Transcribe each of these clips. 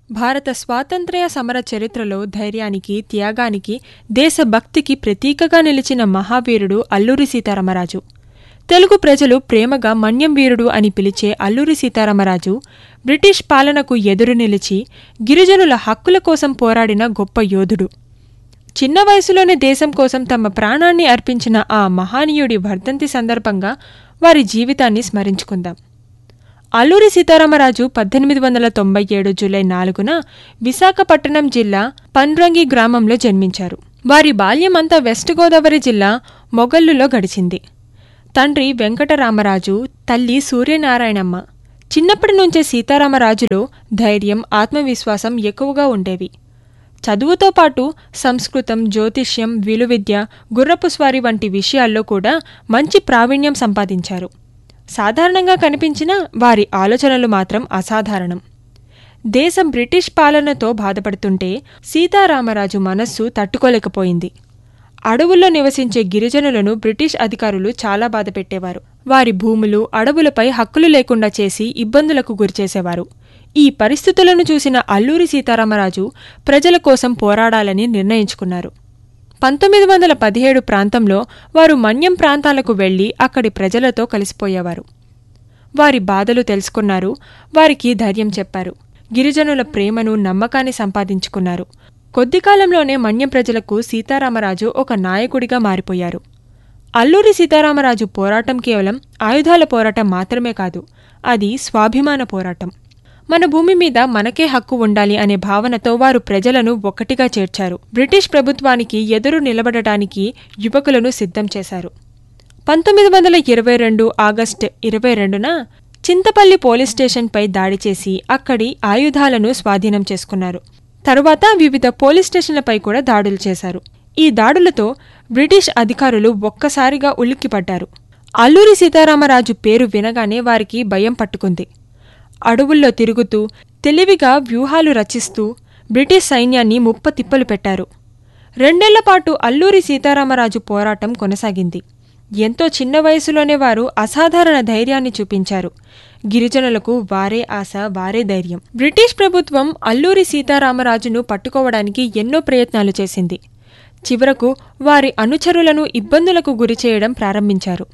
భారత స్వాతంత్ర్య సమర చరిత్రలో ధైర్యానికి త్యాగానికి దేశభక్తికి ప్రతీకగా నిలిచిన మహావీరుడు అల్లూరి సీతారామరాజు తెలుగు ప్రజలు ప్రేమగా మన్యం వీరుడు అని పిలిచే అల్లూరి సీతారామరాజు బ్రిటిష్ పాలనకు ఎదురు నిలిచి గిరిజనుల హక్కుల కోసం పోరాడిన గొప్ప యోధుడు చిన్న వయసులోనే దేశం కోసం తమ ప్రాణాన్ని అర్పించిన ఆ మహానీయుడి వర్ధంతి సందర్భంగా వారి జీవితాన్ని స్మరించుకుందాం అల్లూరి సీతారామరాజు పద్దెనిమిది వందల తొంభై ఏడు జూలై నాలుగున విశాఖపట్నం జిల్లా పన్రంగి గ్రామంలో జన్మించారు వారి బాల్యమంతా వెస్ట్ గోదావరి జిల్లా మొగల్లులో గడిచింది తండ్రి వెంకటరామరాజు తల్లి సూర్యనారాయణమ్మ చిన్నప్పటి నుంచే సీతారామరాజులో ధైర్యం ఆత్మవిశ్వాసం ఎక్కువగా ఉండేవి చదువుతో పాటు సంస్కృతం జ్యోతిష్యం విలువిద్య గుర్రపు స్వారీ వంటి విషయాల్లో కూడా మంచి ప్రావీణ్యం సంపాదించారు సాధారణంగా కనిపించిన వారి ఆలోచనలు మాత్రం అసాధారణం దేశం బ్రిటిష్ పాలనతో బాధపడుతుంటే సీతారామరాజు మనస్సు తట్టుకోలేకపోయింది అడవుల్లో నివసించే గిరిజనులను బ్రిటిష్ అధికారులు చాలా బాధ పెట్టేవారు వారి భూములు అడవులపై హక్కులు లేకుండా చేసి ఇబ్బందులకు గురిచేసేవారు ఈ పరిస్థితులను చూసిన అల్లూరి సీతారామరాజు ప్రజల కోసం పోరాడాలని నిర్ణయించుకున్నారు పంతొమ్మిది వందల పదిహేడు ప్రాంతంలో వారు మన్యం ప్రాంతాలకు వెళ్లి అక్కడి ప్రజలతో కలిసిపోయేవారు వారి బాధలు తెలుసుకున్నారు వారికి ధైర్యం చెప్పారు గిరిజనుల ప్రేమను నమ్మకాన్ని సంపాదించుకున్నారు కొద్ది కాలంలోనే మన్యం ప్రజలకు సీతారామరాజు ఒక నాయకుడిగా మారిపోయారు అల్లూరి సీతారామరాజు పోరాటం కేవలం ఆయుధాల పోరాటం మాత్రమే కాదు అది స్వాభిమాన పోరాటం మన భూమి మీద మనకే హక్కు ఉండాలి అనే భావనతో వారు ప్రజలను ఒక్కటిగా చేర్చారు బ్రిటిష్ ప్రభుత్వానికి ఎదురు నిలబడటానికి యువకులను సిద్ధం చేశారు పంతొమ్మిది వందల ఇరవై రెండు ఆగస్టు ఇరవై రెండున చింతపల్లి పోలీస్ స్టేషన్పై దాడి చేసి అక్కడి ఆయుధాలను స్వాధీనం చేసుకున్నారు తరువాత వివిధ పోలీస్ స్టేషన్లపై కూడా దాడులు చేశారు ఈ దాడులతో బ్రిటిష్ అధికారులు ఒక్కసారిగా ఉలిక్కిపడ్డారు అల్లూరి సీతారామరాజు పేరు వినగానే వారికి భయం పట్టుకుంది అడవుల్లో తిరుగుతూ తెలివిగా వ్యూహాలు రచిస్తూ బ్రిటిష్ సైన్యాన్ని ముప్ప తిప్పలు పెట్టారు రెండేళ్లపాటు అల్లూరి సీతారామరాజు పోరాటం కొనసాగింది ఎంతో చిన్న వయసులోనే వారు అసాధారణ ధైర్యాన్ని చూపించారు గిరిజనులకు వారే ఆశ వారే ధైర్యం బ్రిటిష్ ప్రభుత్వం అల్లూరి సీతారామరాజును పట్టుకోవడానికి ఎన్నో ప్రయత్నాలు చేసింది చివరకు వారి అనుచరులను ఇబ్బందులకు గురిచేయడం ప్రారంభించారు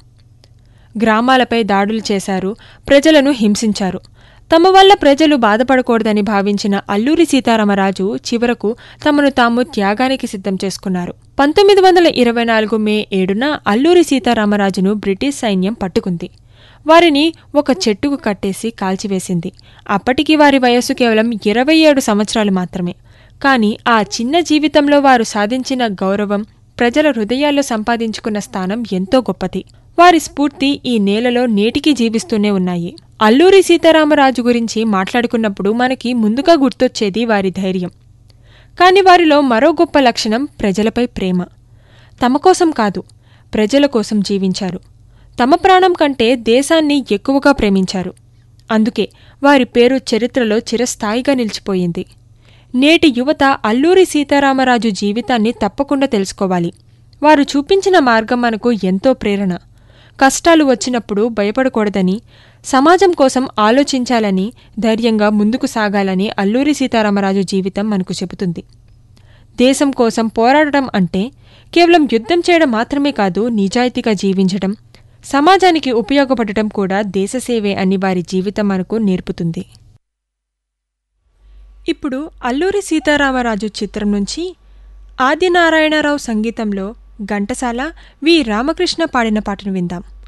గ్రామాలపై దాడులు చేశారు ప్రజలను హింసించారు తమ వల్ల ప్రజలు బాధపడకూడదని భావించిన అల్లూరి సీతారామరాజు చివరకు తమను తాము త్యాగానికి సిద్ధం చేసుకున్నారు పంతొమ్మిది వందల ఇరవై నాలుగు మే ఏడున అల్లూరి సీతారామరాజును బ్రిటిష్ సైన్యం పట్టుకుంది వారిని ఒక చెట్టుకు కట్టేసి కాల్చివేసింది అప్పటికి వారి వయస్సు కేవలం ఇరవై ఏడు సంవత్సరాలు మాత్రమే కానీ ఆ చిన్న జీవితంలో వారు సాధించిన గౌరవం ప్రజల హృదయాల్లో సంపాదించుకున్న స్థానం ఎంతో గొప్పది వారి స్ఫూర్తి ఈ నేలలో నేటికి జీవిస్తూనే ఉన్నాయి అల్లూరి సీతారామరాజు గురించి మాట్లాడుకున్నప్పుడు మనకి ముందుగా గుర్తొచ్చేది వారి ధైర్యం కాని వారిలో మరో గొప్ప లక్షణం ప్రజలపై ప్రేమ తమ కోసం కాదు ప్రజల కోసం జీవించారు తమ ప్రాణం కంటే దేశాన్ని ఎక్కువగా ప్రేమించారు అందుకే వారి పేరు చరిత్రలో చిరస్థాయిగా నిలిచిపోయింది నేటి యువత అల్లూరి సీతారామరాజు జీవితాన్ని తప్పకుండా తెలుసుకోవాలి వారు చూపించిన మార్గం మనకు ఎంతో ప్రేరణ కష్టాలు వచ్చినప్పుడు భయపడకూడదని సమాజం కోసం ఆలోచించాలని ధైర్యంగా ముందుకు సాగాలని అల్లూరి సీతారామరాజు జీవితం మనకు చెబుతుంది దేశం కోసం పోరాడటం అంటే కేవలం యుద్ధం చేయడం మాత్రమే కాదు నిజాయితీగా జీవించడం సమాజానికి ఉపయోగపడటం కూడా దేశసేవే అని వారి జీవితం మనకు నేర్పుతుంది ఇప్పుడు అల్లూరి సీతారామరాజు చిత్రం నుంచి ఆదినారాయణరావు సంగీతంలో ఘంటసాల వి రామకృష్ణ పాడిన పాటను విందాం